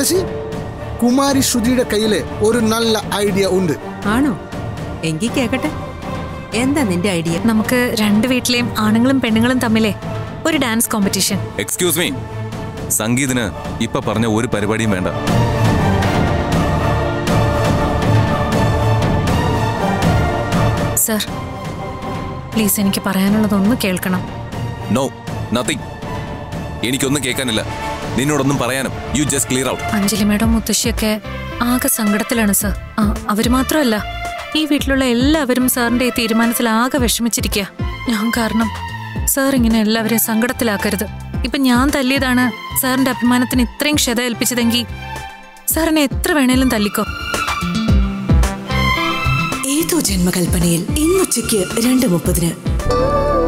മുത്തശ്ശി കുമാരി ശ്രുതിയുടെ കയ്യില് ഒരു നല്ല ഐഡിയ ഉണ്ട് ആണോ എങ്കി കേക്കട്ടെ എന്താ നിന്റെ ഐഡിയ നമുക്ക് രണ്ട് വീട്ടിലെയും ആണുങ്ങളും പെണ്ണുങ്ങളും തമ്മിലെ ഒരു ഡാൻസ് കോമ്പറ്റീഷൻ എക്സ്ക്യൂസ് മീ സംഗീതിന് ഇപ്പൊ പറഞ്ഞ ഒരു പരിപാടിയും വേണ്ട സർ പ്ലീസ് എനിക്ക് പറയാനുള്ളതൊന്ന് കേൾക്കണം നോ നത്തിങ് എനിക്കൊന്നും കേൾക്കാനില്ല നിന്നോടൊന്നും പറയാനും you just clear out Anjali madam മുത്തശ്ശിയൊക്കെ ആകെ സങ്കടത്തിലാണ് സർ ആ അവര് മാത്രമല്ല ഈ വീട്ടിലുള്ള എല്ലാവരും സാറിന്റെ ഈ തീരുമാനത്തിൽ ആകെ വിഷമിച്ചിരിക്കുക ഞാൻ കാരണം സാർ ഇങ്ങനെ എല്ലാവരെയും സങ്കടത്തിലാക്കരുത് ഇപ്പൊ ഞാൻ തല്ലിയതാണ് സാറിന്റെ അഭിമാനത്തിന് ഇത്രയും ക്ഷത ഏൽപ്പിച്ചതെങ്കിൽ സാറിനെ എത്ര വേണേലും തല്ലിക്കോ ഏതോ ജന്മകൽപ്പനയിൽ ഇന്നുച്ചയ്ക്ക് രണ്ട് മുപ്പതിന്